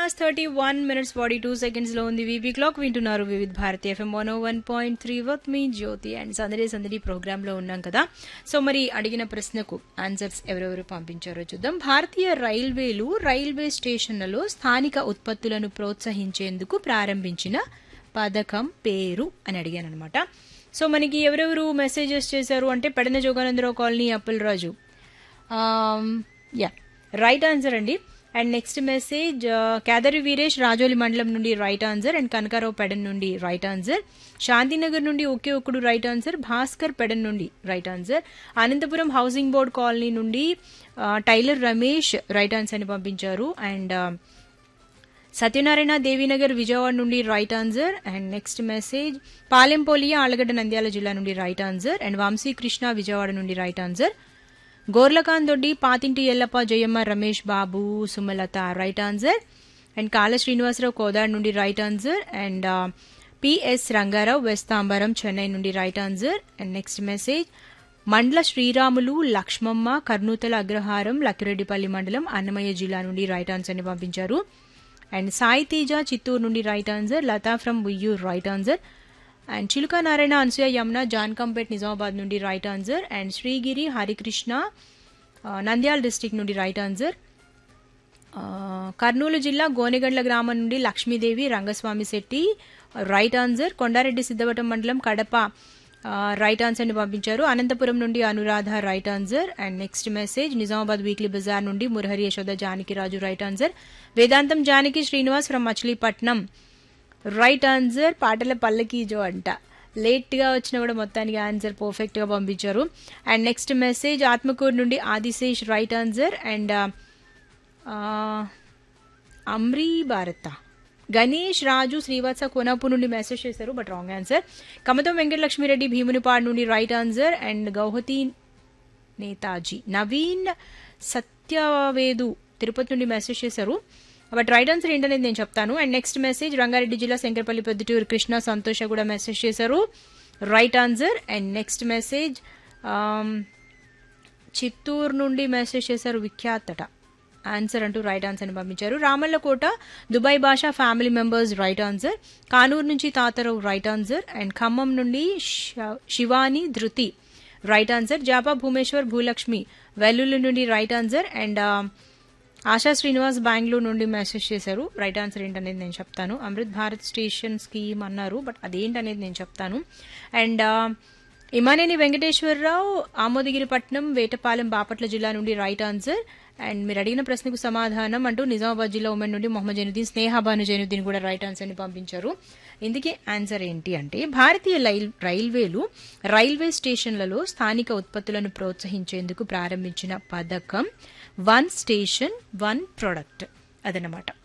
hours thirty one minutes forty two seconds లో ఉంది వీవీ క్లాక్ వింటున్నారు Vividh Bharati FM one one point three వత్ మీ జ్యోతి అండ్ సందడి సందడి ప్రోగ్రామ్ లో ఉన్నాం కదా సో మరి అడిగిన ప్రశ్నకు ఆన్సర్స్ ఎవరెవరు పంపించారో చూద్దాం భారతీయ రైల్వేలు రైల్వే స్టేషన్లలో స్థానిక ఉత్పత్తులను ప్రోత్సహించేందుకు ప్రారంభించిన పథకం పేరు అని అడిగాను అనమాట సో మనకి ఎవరెవరు మెసేజెస్ చేశారు అంటే పెడన జోగానందరావు కాలనీ అప్పలరాజు యా రైట్ ఆన్సర్ అండి and next message Kedari Veeresh Rajoli మండలం నుండి right answer and Kanakarao Pedana నుండి రైట్ ఆన్సర్ శాంతినగర్ నుండి ఒకే ఒక్కడు రైట్ ఆన్సర్ భాస్కర్ పెడన్ నుండి right answer Anantapur housing board colony నుండి ఆ, టైలర్ రమేష్ రైట్ ఆన్సర్ ని పంపించారు అండ్ ఆ, సత్యనారాయణ దేవీనగర్ విజయవాడ నుండి right answer and next message Palempolia Alagadda Nandyal జిల్లా నుండి right answer and Vamsi Krishna Vijayawada నుండి right answer Gorlakanth Doddi Pathinti Yellappa Jayamma Ramesh Babu Sumalatha right answer and Kala Srinivasarao Kodad నుండి right answer and PS Rangarao west Tambaram Chennai నుండి right answer and next message Mandala Sriramulu Lakshmamma కర్నూతల అగ్రహారం లక్కిరెడ్డిపల్లి మండలం అన్నమయ్య జిల్లా నుండి రైట్ ఆన్సర్ ని పంపించారు అండ్ సాయి తేజ చిత్తూరు నుండి right answer Latha from Uyyur right answer and Chiluka Narayana Anasuya Yamuna John Kampet Nizamabad నుండి right answer and Srigiri Harikrishna ఆ, నంద్యాల డిస్టిక్ నుండి రైట్ ఆన్సర్ ఆ, కర్నూలు జిల్లా గోనెగండ్ల గ్రామం నుండి లక్ష్మీదేవి రంగస్వామి శెట్టి రైట్ ఆన్సర్ కొండారెడ్డి సిద్ధవటం మండలం కడప ఆ, రైట్ ఆన్సర్ ని పంపించారు అనంతపురం నుండి Anuradha right answer and next message Nizamabad weekly Bazar నుండి Murahari Yashoda Janakiraju right answer Vedantam Janaki Srinivas from Machilipatnam right answer పాటల పల్లకి జో అంట లేట్ గా వచ్చినా కూడా మొత్తానికి ఆన్సర్ పర్ఫెక్ట్ గా పంపించారు అండ్ నెక్స్ట్ మెసేజ్ ఆత్మకూరు నుండి Adishesh right answer and Amri Bharatha Ganesh Raju Srivatsa Konapur నుండి మెసేజ్ చేశారు but wrong answer Kamatham Venkatalakshmireddy Bheemunipadu నుండి right answer and Guwahati Netaji Naveen Satyavedu Tirupati నుండి మెసేజ్ చేశారు బట్ రైట్ ఆన్సర్ ఏంటనేది నేను చెప్తాను అండ్ నెక్స్ట్ మెసేజ్ రంగారెడ్డి జిల్లా శంకరపల్లి పెద్దటూరు కృష్ణ సంతోష కూడా మెసేజ్ చేశారు right answer and next message Chittoor నుండి మెసేజ్ చేశారు విఖ్యాతట ఆన్సర్ అంటూ రైట్ ఆన్సర్ ని పంపించారు Ramallakota Dubai Basha family members right answer Kanuru నుంచి Tatarao right answer and Khammam నుండి శ- శివాని ధృతి రైట్ ఆన్సర్ జాపా భూమేశ్వర్ భూలక్ష్మి వెల్లుల్లి నుండి right answer and Asha Srinivas Bengaluru నుండి మెసేజ్ చేశారు రైట్ ఆన్సర్ ఏంటనేది నేను చెప్తాను అమృత్ భారత్ స్టేషన్ స్కీమ్ అన్నారు బట్ అదేంటనేది నేను చెప్తాను అండ్ ఇమానేని వెంకటేశ్వరరావు ఆమోదగిరిపట్నం వేటపాలెం బాపట్ల జిల్లా నుండి రైట్ ఆన్సర్ అండ్ మీరు అడిగిన ప్రశ్నకు సమాధానం అంటూ నిజామాబాద్ జిల్లా ఉమెన్ నుండి మొహమ్మద్ జైనుద్దీన్ స్నేహాబాను జైనుద్దీన్ కూడా రైట్ ఆన్సర్ ని పంపించారు ఇందుకే ఆన్సర్ ఏంటి అంటే భారతీయ లైల్ రైల్వేలు రైల్వే స్టేషన్లలో స్థానిక ఉత్పత్తులను ప్రోత్సహించేందుకు ప్రారంభించిన పథకం వన్ స్టేషన్ వన్ ప్రొడక్ట్ అదనమాట